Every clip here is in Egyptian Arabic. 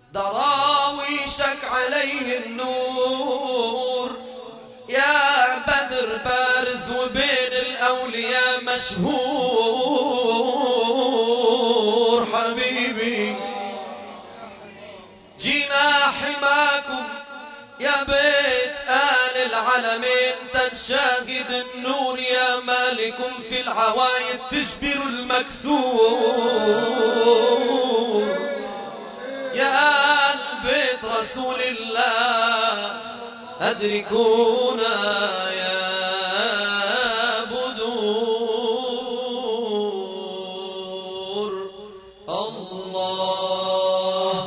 دراويشك عليه النور يا بدر بارز وبين الأولياء مشهور حبيبي جينا حماكم يا بيت آل العالمين تنشاهد النور يا مالكم في العوايد تجبر المكسور يا آل بيت رسول الله أدركونا يا بدور الله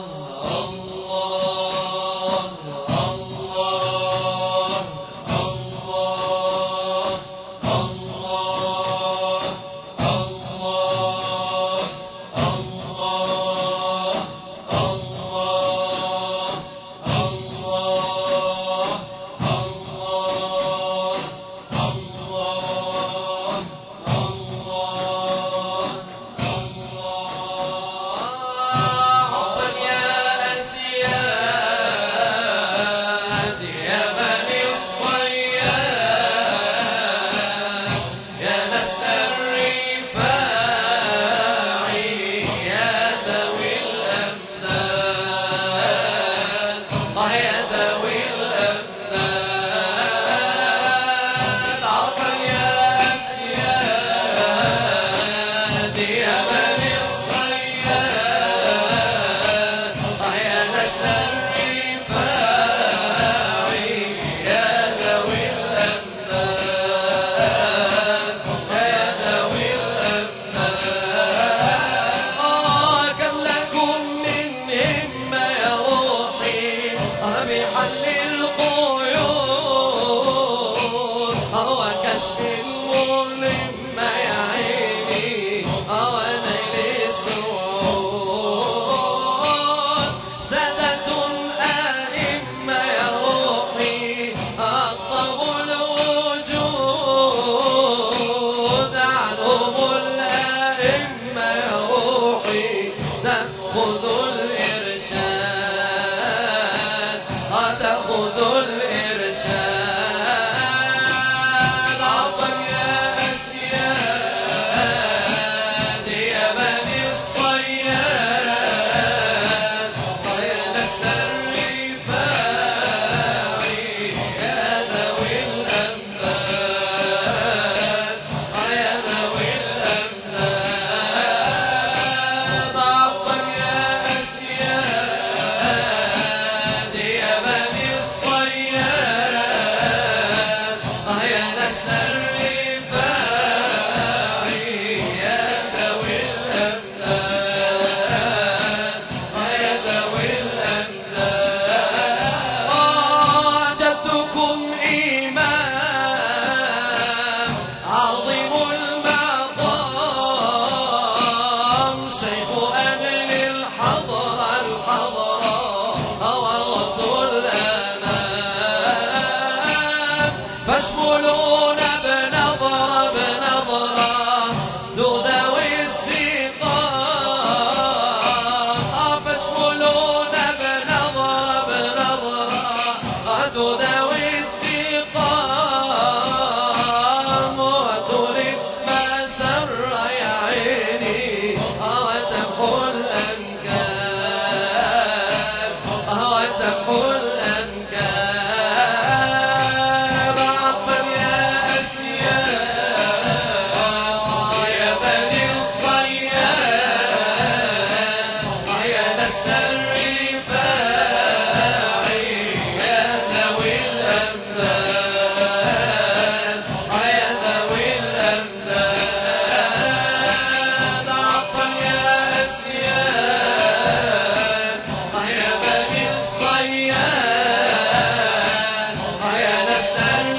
الله الله الله الله الله الله الله الله الله الله عفوا يا أسياد يا بني الصياد يا نسل الرفاع يا ذوي الأمداد آه يا ذوي الأمداد عفوا يا أسياد يا بني الصياد آه يا نسل الرفاع يا ذوي الأمداد يا ذوي الأمداد آه كم لكم من همة يا روحي آه بحل القيود آه وكشف المظلمة يا عيني آه ونيل السعود سادة أئمة يا روحي أطغوا الوجود عنهم الأئمة يا روحي تأخذ الإرشاد تأخذ الإرشاد عطا يا أسياد يا بني الصياد يا نسل الرفاع يا ذوي الأمداد يا ذوي الأمداد عطا يا أسياد يا بني الصياد يا نسل الرفاع يا ذوي الأمداد يا ذوي الأمداد جدكم إمام عظيم المقام شيخ أهل الحضرة الحضرة هو غض الأنام فاشملونا بنظرة بنظرة تداوي السقام فاشملونا بنظرة بنظرة تداوي السقام وترك ما سر يا عيني وتمحو الأنكار وتمحو الأنكار عطفا يا أسياد يا بني الصياد يا نسل الرفاع يا ذوي الأمداد يا ذوي الأمداد عطفا يا أسياد يا بني الصياد يا نسل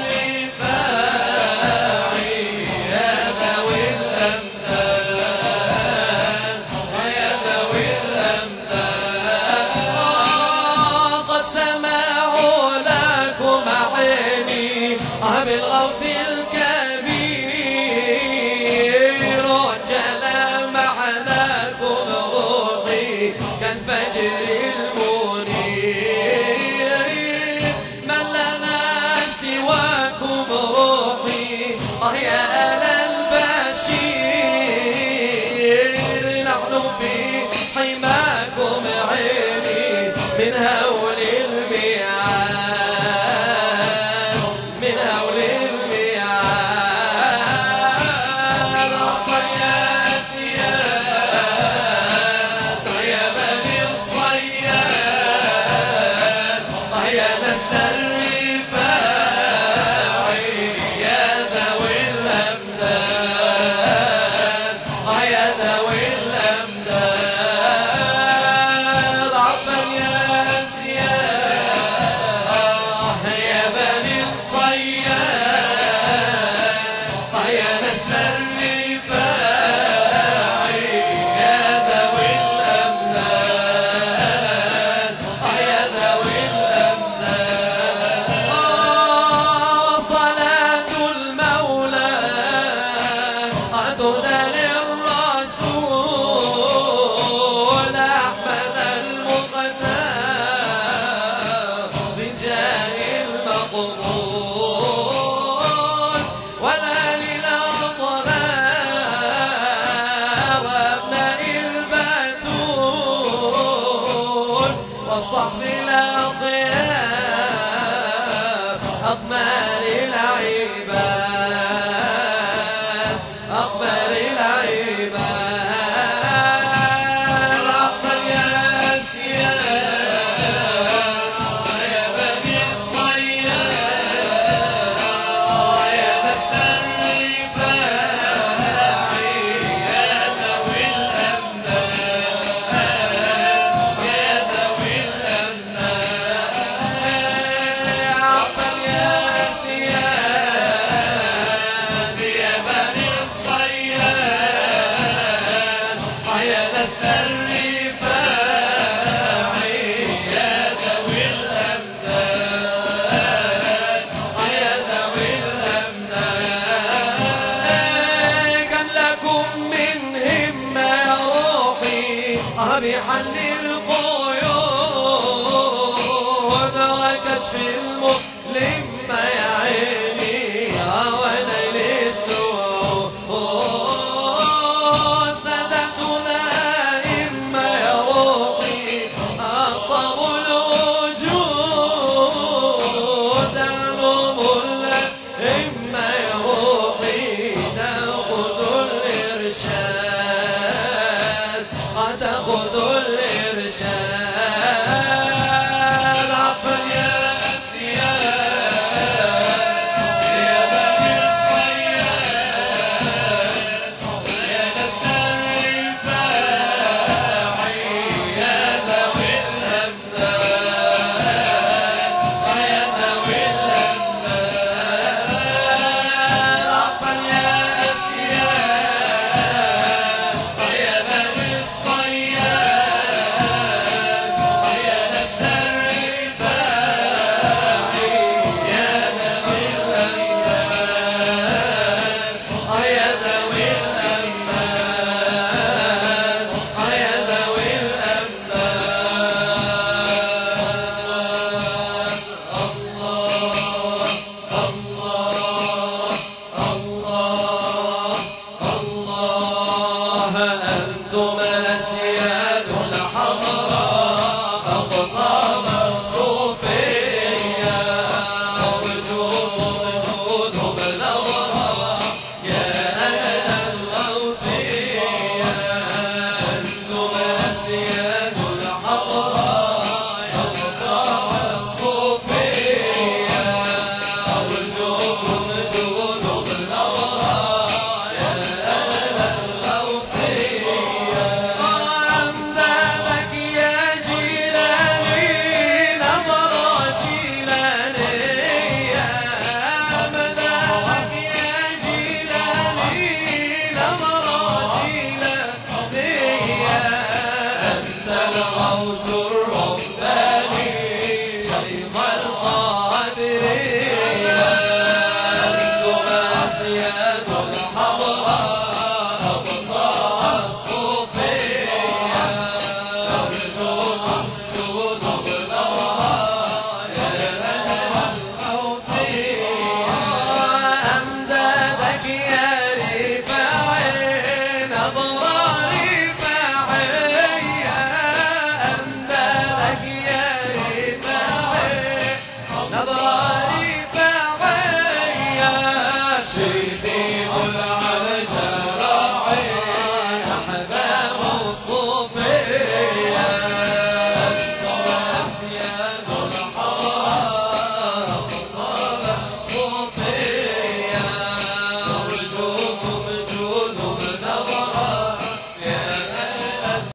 الرفاع يا ذوي الأمداد يا ذوي الأمداد قد سمعوا لكم عيني بالغوث الكبير وجل معناكم روحي كالفجر المنير والصحب الأخيار أقمار العباد أقمار العباد عقبال يا سياد يا بني الصياد يا نسل الرفاع يا ذوي الأمناء يا ذوي الأمناء عقبال يا سياد يا بني الصياد يا نسل الرفاع يا ذوي الأمناء يا ذوي الأمناء كم لكم من همة يا روحي بحل القيود وكشف